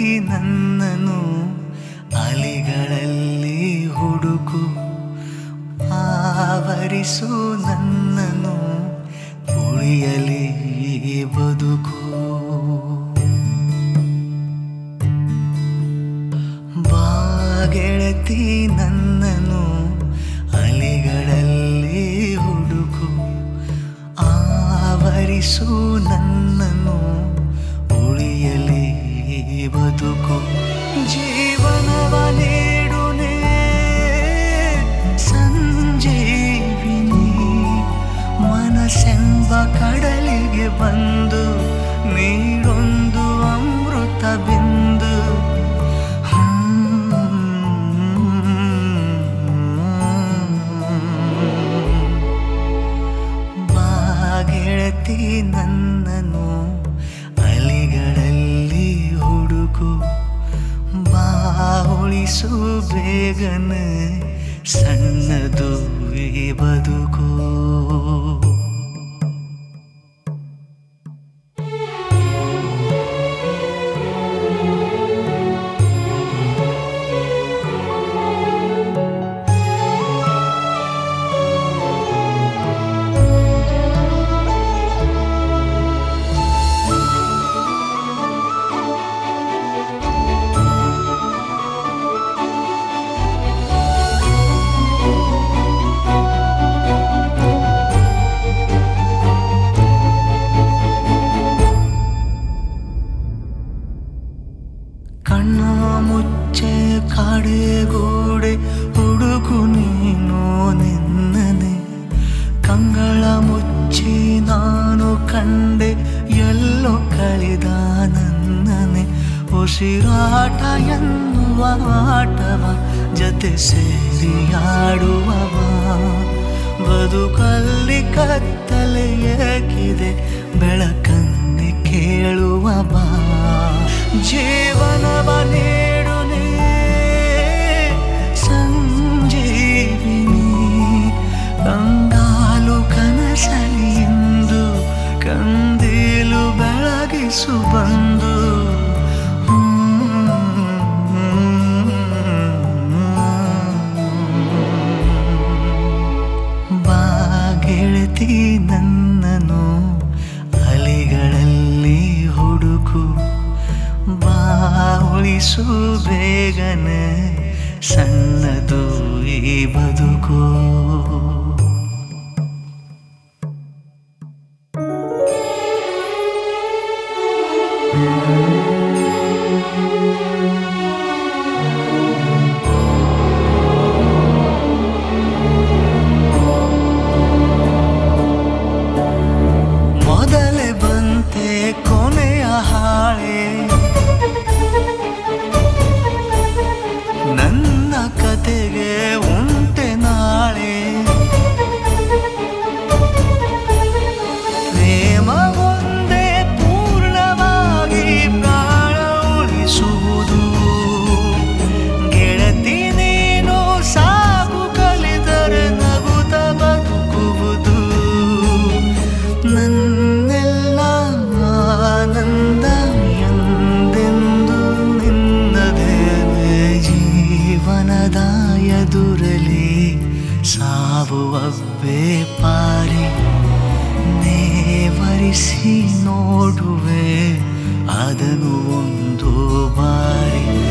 ನನ್ನನು ಅಲೆಗಳಲ್ಲಿ ಹುಡುಕು ಆವರಿಸು ನನ್ನನು ಉಳಿಯಲಿ ಈ ಬದುಕು ಬಾಗೆಳತಿ ನನ್ನನು ಅಲೆಗಳಲ್ಲಿ ಹುಡುಕು ಆವರಿಸು ನನ್ನನು ಉಳಿಯಲಿ ಈ ಬದುಕು ಜೀವನವ ನೀಡುನೆ ಸಂಜೀವಿನಿ ಮನಸ್ಸೆಂಬ ಕಡಲಿಗೆ ಬಂದು ನೀಡೊಂದು ಅಮೃತ ಬಿಂದು ಬಾಗೆಳತಿ ನನ್ನನು ಅಲಿಗಳಲ್ಲಿ ಹುಡುಕು ಬಾ ಉಳಿಸು ಬೇಗನ ಸಣ್ಣದು ಈ ಬದುಕು ಕಣ್ಣ ಮುಚ್ಚೆ ಕಾಡೆಗೂಡೆ ಹುಡುಕು ನೀನು ನಿನ್ನನೆ ಕಂಗಳ ಮುಚ್ಚಿ ನಾನು ಕಂಡೆ ಎಲ್ಲೋ ಕಳೆದ ನನ್ನನೆ ಉಸಿರಾಟ ಎನ್ನುವ ಆಟವ ಜತೆ ಸೇರಿ ಆಡುವವ ಬದುಕಲ್ಲಿ ಕತ್ತಲೆ ಏಕಿದೆ ಬೆಳಕನ್ನೆ ಕೇಳುವ ಬಾ ಜೀವನವ ನೀಡುನೆ ಸಂಜೀವಿನಿ ಕಂಗಾಲು ಕನಸಲಿ ಎಂದು ಕಂದೀಲು ಬೆಳಗಿಸು ಬಂದು ಬಾಗೆಳತಿ ನನ್ನನು ಅಲೆಗಳಲ್ಲಿ ಹುಡುಕು ಬಾ ಉಳಿಸು ಬೇಗನ ಸಣ್ಣದು ಈ ಬದುಕು ಮೊದಲೇ ಬಂತೆ ಕೊನೆಯ ಹಾಳೆ ನನ್ನ ಕತೆಗೆ ಉಂಟೆ ನಾಳೆ ಪ್ರೇಮ ಒಂದೇ ಪೂರ್ಣವಾಗಿ ಪ್ರಾಣ ಉಳಿಸುವುದು ಗೆಳತಿ ನೀನು ಸಾಕು ಕಲಿದರೆ ನಗುತ್ತ ಬದುಕುವುದು ನನ್ನೆಲ್ಲ ಆನಂದ ಎಂದೆಂದು ನಿನ್ನದೇನೆ ಜೀವನದ ಎದುರಲಿ ಸಾವುವಬ್ಬೆ ಪಾರಿ ನೇವರಿಸಿ ನೋಡುವೆ ಅದನ್ನು ಒಂದು ಬಾರಿ